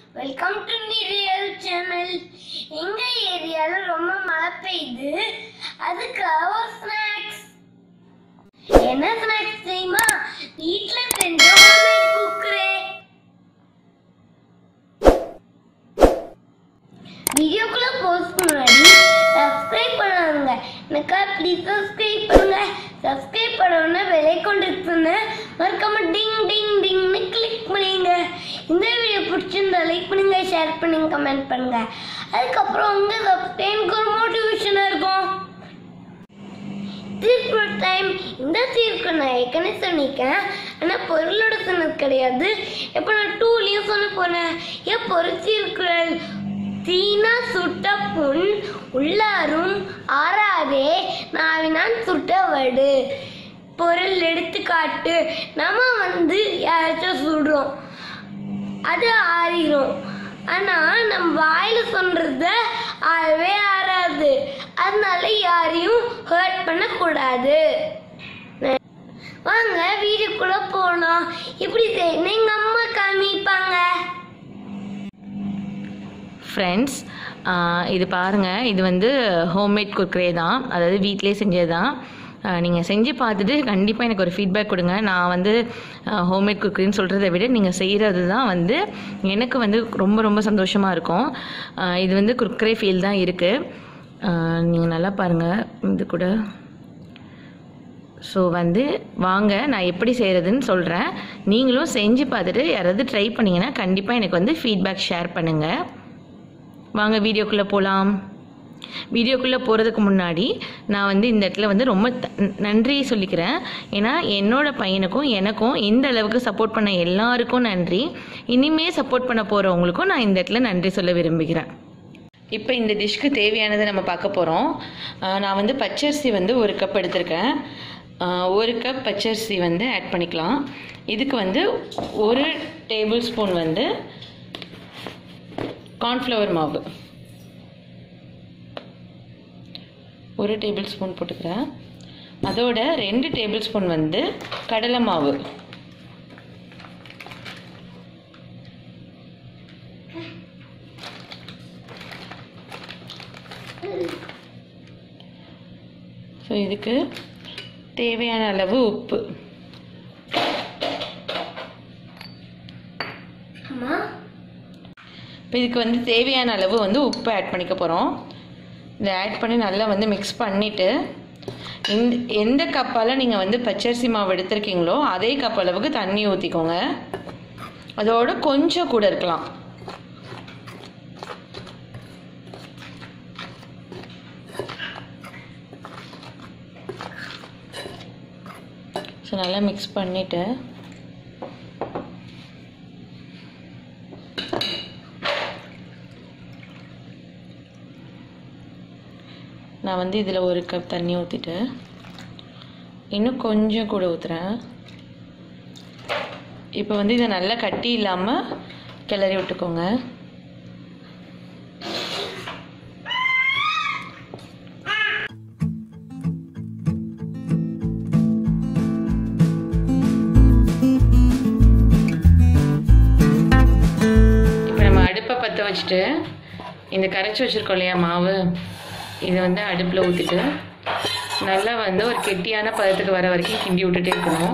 Welcome to real channel எங்க ஏரியால ரொம்ப மழை பெய்யுது அதுக்காக ஒரு ஸ்நாக்ஸ் என்ன ஸ்நாக்ஸ் தெரியுமா வீட்ல செஞ்ச homemade குக்குரே வீடியோக்குள்ள போஸ்ட் முன்னாடி சப்ஸ்கிரைப் பண்ணாங்க எனக்கா ப்ளீஸ் சப்ஸ்கிரைப் பண்ணுங்க சப்ஸ்கிரைப் பண்ணணும்னா விலை கொண்டிருக்குன்னு மறக்காம டிங் டிங் டிங்னு கிளிக் பண்ணுங்க இந்த வீடியோ பிடிச்சிருந்தா லைக் பண்ணுங்க ஷேர் பண்ணுங்க கமெண்ட் பண்ணுங்க அதுக்கப்புறம் உங்க சப்ஸ்கிரைப்க்கு ஒரு மோட்டிவேஷனாக இருக்கும் தீர்ப்பு டைம் இந்த தீர்ப்பு நான் ஏற்கனவே சொல்லியிருக்கேன் ஆனால் பொருளோட சொன்னது கிடையாது எப்போ நான் டூலையும் சொல்ல போனேன் என் பொறுத்திருக்கிறல் தீனா சுட்ட புண் உள்ளாரும் ஆறாதே நாவினான் சுட்ட வடு பொருள் எடுத்துக்காட்டு நம்ம வந்து யாராச்சும் சுடுறோம் அது ஆறிடும் ஆனால் நம்ம வாயில் சொல்றத ஆறவே ஆறாது அதனால யாரையும் ஹர்ட் பண்ணக்கூடாது வாங்க வீட்டுக்குள்ள போனோம் இப்படி செய்யணும் எங்க அம்மா காமிப்பாங்க ஃப்ரெண்ட்ஸ் இது பாருங்கள் இது வந்து ஹோம்மேட் குர்குரே தான் அதாவது வீட்டிலே செஞ்சது தான் நீங்கள் செஞ்சு பார்த்துட்டு கண்டிப்பாக எனக்கு ஒரு ஃபீட்பேக் கொடுங்க நான் வந்து ஹோம்மேட் குர்குரேன்னு சொல்கிறத விட நீங்கள் செய்கிறது தான் வந்து எனக்கு வந்து ரொம்ப ரொம்ப சந்தோஷமாக இருக்கும் ஆஹ் இது வந்து குர்குரே ஃபீல் தான் இருக்குது நீங்கள் நல்லா பாருங்கள் இது கூட ஸோ வந்து வாங்க நான் எப்படி செய்கிறதுன்னு சொல்கிறேன் நீங்களும் செஞ்சு பார்த்துட்டு யாராவது ட்ரை பண்ணிங்கன்னா கண்டிப்பாக எனக்கு வந்து ஃபீட்பேக் ஷேர் பண்ணுங்கள் வாங்க வீடியோக்குள்ளே போகலாம் வீடியோக்குள்ளே போகிறதுக்கு முன்னாடி நான் வந்து இந்த இடத்துல வந்து ரொம்ப த- நன்றி சொல்லிக்கிறேன் ஏன்னா என்னோட பையனுக்கும் எனக்கும் இந்த அளவுக்கு சப்போர்ட் பண்ண எல்லாருக்கும் நன்றி இனிமே சப்போர்ட் பண்ண போகிறவங்களுக்கும் நான் இந்த இடத்துல நன்றி சொல்ல விரும்புகிறேன் இப்போ இந்த டிஷ்க்கு தேவையானதை நம்ம பார்க்க போகிறோம் நான் வந்து பச்சரிசி வந்து ஒரு கப் எடுத்திருக்கேன் ஆஹ் ஒரு கப் பச்சரிசி வந்து ஆட் பண்ணிக்கலாம் இதுக்கு வந்து ஒரு டேபிள் ஸ்பூன் வந்து கார்ன்ஃப்ளவர் மாவு ஒரு டேபிள் ஸ்பூன் போட்டுக்கிறேன் அதோட ரெண்டு டேபிள் ஸ்பூன் வந்து கடலை மாவு ஸோ இதுக்கு தேவையான அளவு உப்பு அம்மா இப்போ இதுக்கு வந்து தேவையான அளவு வந்து உப்பு ஆட் பண்ணிக்க போகிறோம் இதை ஆட் பண்ணி நல்லா வந்து மிக்ஸ் பண்ணிவிட்டு இந்த எந்த கப்பால் நீங்கள் வந்து பச்சரிசி மாவு எடுத்திருக்கீங்களோ அதே கப் அளவுக்கு தண்ணி ஊற்றிக்கோங்க அதோட கொஞ்சம் கூட இருக்கலாம் ஸோ நல்லா மிக்ஸ் பண்ணிவிட்டு நான் வந்து இதில் ஒரு கப் தண்ணி ஊற்றிட்டு இன்னும் கொஞ்சம் கூட ஊற்றுறேன் இப்போ வந்து இதை நல்லா கட்டி இல்லாமல் கிளறி விட்டுக்கோங்க இப்போ நம்ம அடுப்பை பற்ற வச்சுட்டு இந்த கரைச்சி வச்சுருக்கோம் இல்லையா மாவு இதை வந்து அடுப்பில் ஊற்றிட்டு நல்லா வந்து ஒரு கெட்டியான பதத்துக்கு வர வரைக்கும் கிண்டி விட்டுட்டே இருக்கணும்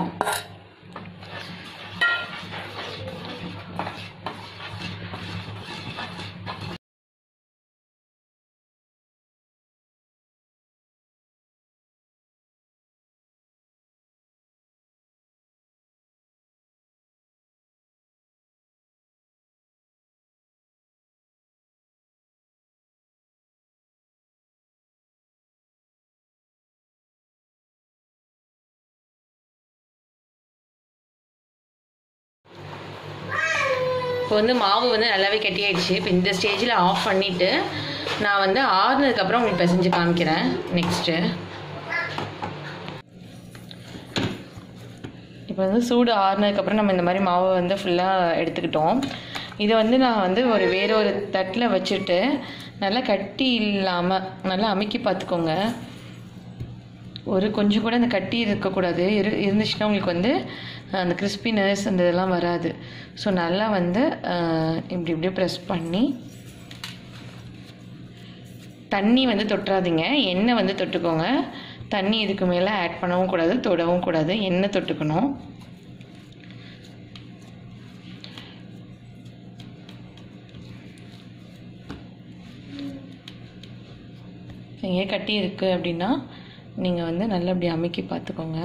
இப்போ வந்து மாவு வந்து நல்லாவே கெட்டியாயிடுச்சு இப்போ இந்த ஸ்டேஜில் ஆஃப் பண்ணிவிட்டு நான் வந்து ஆறுனதுக்கப்புறம் உங்களுக்கு பிசைஞ்சு காமிக்கிறேன் நெக்ஸ்ட்டு இப்போ வந்து சூடு ஆறுனதுக்கப்புறம் நம்ம இந்த மாதிரி மாவை வந்து ஃபுல்லாக எடுத்துக்கிட்டோம் இதை வந்து நான் வந்து ஒரு வேற ஒரு தட்டில் வச்சுட்டு நல்லா கட்டி இல்லாமல் நல்லா அமுக்கி பார்த்துக்கோங்க ஒரு கொஞ்சம் கூட அந்த கட்டி இருக்கக்கூடாது இரு இருந்துச்சுன்னா உங்களுக்கு வந்து அந்த கிறிஸ்பினஸ் அந்த இதெல்லாம் வராது ஸோ நல்லா வந்து அஹ், இப்படி இப்படி ப்ரெஸ் பண்ணி தண்ணி வந்து தொட்டுறாதீங்க எண்ணெய் வந்து தொட்டுக்கோங்க தண்ணி இதுக்கு மேலே ஆட் பண்ணவும் கூடாது தொடவும் கூடாது எண்ணெய் தொட்டுக்கணும் எங்கேயா கட்டி இருக்குது அப்படின்னா நீங்கள் வந்து நல்லா அப்படி அமுக்கி பார்த்துக்கோங்க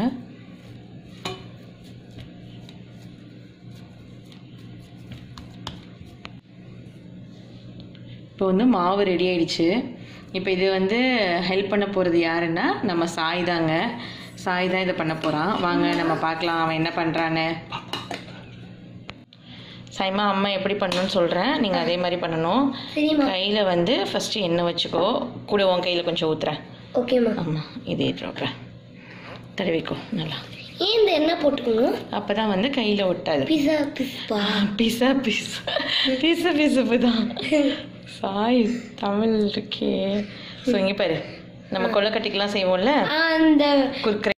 இப்போ வந்து மாவு ரெடி ஆயிடுச்சு இப்போ இது வந்து ஹெல்ப் பண்ண போகிறது யாருன்னா நம்ம சாய் தாங்க சாய் தான் இதை பண்ண போகிறான் வாங்க நம்ம பார்க்கலாம் அவன் என்ன பண்ணுறான்னு சாய்மா அம்மா எப்படி பண்ணணும்னு சொல்கிறேன் நீங்கள் அதே மாதிரி பண்ணணும் சரிம்மா கையில் வந்து ஃபஸ்ட்டு எண்ணெய் வச்சுக்கோ கூட உன் கையில் கொஞ்சம் ஊற்றுறேன் ஓகேம்மா ஆமாம் இதே ட்ராப்றேன் தடவிக்கோ நல்லா ஏன் இந்த எண்ணெய் போட்டுக்கணும் அப்போ தான் வந்து கையில் ஒட்டாது பிஸா பிஸ்பா பிசா பிசா பிசா பிசுப்பு தான் சாய் தமிழ் இருக்கே ஸோ இங்கே பாரு நம்ம கொள்ளக்கட்டிக்கெலாம் செய்வோம்ல அந்த குறுக்கரை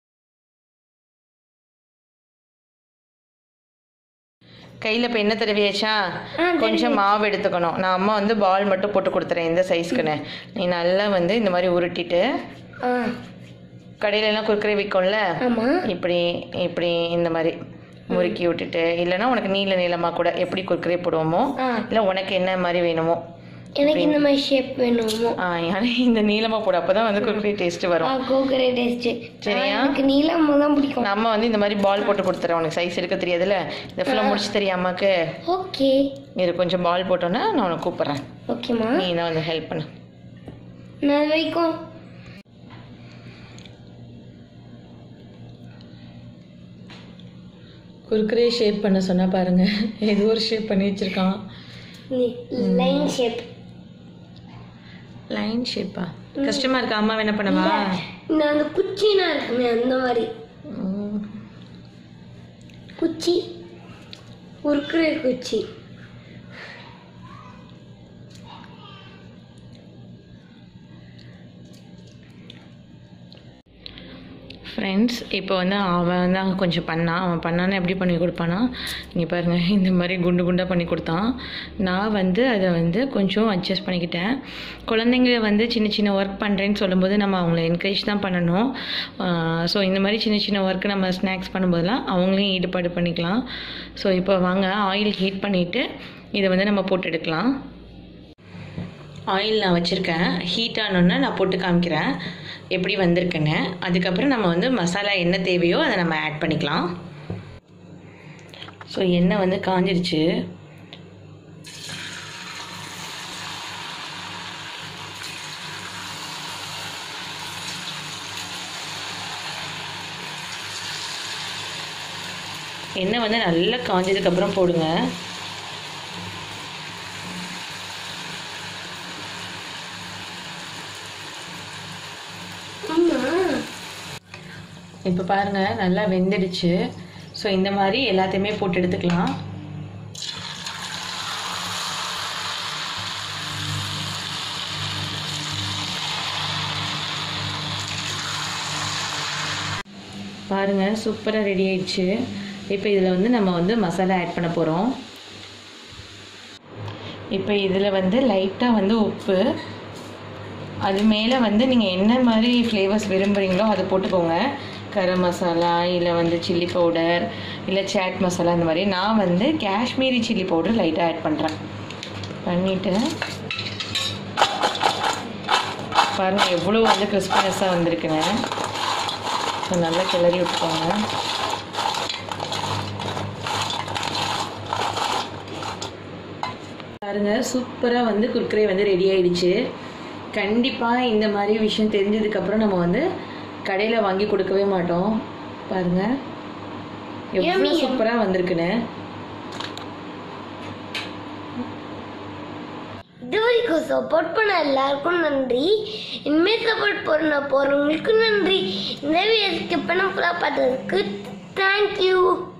கையில் இப்போ என்ன தடவியாச்சா ஆ, கொஞ்சம் மாவு எடுத்துக்கணும் நான் அம்மா வந்து பால் மட்டும் போட்டு கொடுத்துறேன் இந்த சைஸ்க்குன்னு நீ நல்லா வந்து இந்த மாதிரி உருட்டிட்டு ஆ கடையில எல்லாம் குறுக்கரை விற்கும்ல ஆமா இப்படி இப்படி இந்த மாதிரி முறுக்கி விட்டுட்டு இல்லைன்னா உனக்கு நீல நீளமாக கூட எப்படி குறுக்கரை போடுவோமோ ஆ இல்லை உனக்கு என்ன மாதிரி வேணுமோ எனக்கு இந்த மாதிரி ஷேப் வேணுமோ ஆ ஆனால் இந்த நீளமாக போட அப்போ தான் வந்து குறுக்கரை டேஸ்ட் ஆ வரும் கோகரே டேஸ்ட் சரியா? எனக்கு நீளமாக தான் பிடிக்கும் நம்ம வந்து இந்த மாதிரி பால் போட்டு கொடுத்துறேன் உனக்கு சைஸ் எடுக்க தெரியாதுல்ல இதை ஃபுல்லாக முடிச்சு தெரியா அம்மாக்கு ஓகே இது கொஞ்சம் பால் போட்டோன்னா நான் உனக்கு கூப்பிட்றேன் ஓகேம்மா நீ தான் வந்து ஹெல்ப் பண்ணு நான் இது வரைக்கும் குறுக்கரே ஷேப் பண்ண சொன்னா பாருங்க ஏதோ ஒரு ஷேப் பண்ணி வச்சிருக்கான் லைன் ஷேப் லைன் ஷேப்பா கஷ்டமா இருக்கா அம்மா என்ன பண்ணவா இந்த அந்த குச்சினா இருக்குமே அந்த மாதிரி ம். குச்சி உருக்குற குச்சி ஃப்ரெண்ட்ஸ் இப்போ வந்து அவன் வந்து அங்கே கொஞ்சம் பண்ணான் அவன் பண்ணான்னு எப்படி பண்ணி கொடுப்பானா இங்கே பாருங்கள் இந்த மாதிரி குண்டு குண்டாக பண்ணி கொடுத்தான் நான் வந்து அதை வந்து கொஞ்சம் அட்ஜஸ்ட் பண்ணிக்கிட்டேன் குழந்தைங்க வந்து சின்ன சின்ன ஒர்க் பண்ணுறேன்னு சொல்லும்போது நம்ம அவங்கள என்கரேஜ் தான் பண்ணணும் ஸோ இந்த மாதிரி சின்ன சின்ன ஒர்க் நம்ம ஸ்நாக்ஸ் பண்ணும்போதெல்லாம் அவங்களையும் ஈடுபாடு பண்ணிக்கலாம் ஸோ இப்போ வாங்க ஆயில் ஹீட் பண்ணிவிட்டு இதை வந்து நம்ம போட்டு எடுக்கலாம் ஆயில் நான் வச்சுருக்கேன் ஹீட் ஆனோன்னே நான் போட்டு காமிக்கிறேன் எப்படி வந்திருக்குன்னு அதுக்கப்புறம் நம்ம வந்து மசாலா என்ன தேவையோ அதை நம்ம ஆட் பண்ணிக்கலாம் ஸோ எண்ணெய் வந்து காஞ்சிருச்சு எண்ணெய் வந்து நல்லா காஞ்சதுக்கப்புறம் போடுங்க ஆமா இப்போ பாருங்கள் நல்லா வெந்துடுச்சு ஸோ இந்த மாதிரி எல்லாத்தையுமே போட்டு எடுத்துக்கலாம் பாருங்கள் சூப்பராக ரெடி ஆயிடுச்சு இப்போ இதில் வந்து நம்ம வந்து மசாலா ஆட் பண்ண போகிறோம் இப்போ இதில் வந்து லைட்டாக வந்து உப்பு அது மேலே வந்து நீங்கள் என்ன மாதிரி ஃப்ளேவர்ஸ் விரும்புகிறீங்களோ அதை போட்டுக்கோங்க கரம் மசாலா இல்லை வந்து சில்லி பவுடர் இல்லை சாட் மசாலா இந்த மாதிரி நான் வந்து காஷ்மீரி சில்லி பவுடர் லைட்டாக ஆட் பண்ணுறேன் பண்ணிவிட்டு பாருங்கள் எவ்வளோ வந்து கிறிஸ்பினஸ்ஸாக வந்திருக்குன்னு ஸோ நல்லா கிளறி விட்டுக்கோங்க பாருங்க சூப்பராக வந்து குர்குரே வந்து ரெடி ஆயிடுச்சு கண்டிப்பாக இந்த மாதிரி விஷயம் தெரிஞ்சதுக்கப்புறம் நம்ம வந்து கடையில் வாங்கி கொடுக்கவே மாட்டோம் பாருங்க எவ்வளோ சூப்பராக வந்திருக்குன்னு இது வரைக்கும் சப்போர்ட் பண்ண எல்லாருக்கும் நன்றி இனிமேல் சப்போர்ட் பண்ண போறவங்களுக்கும் நன்றி இந்த வீடியோ ஸ்கிப் பண்ண ஃபுல்லாக பார்த்ததுக்கு தேங்க்யூ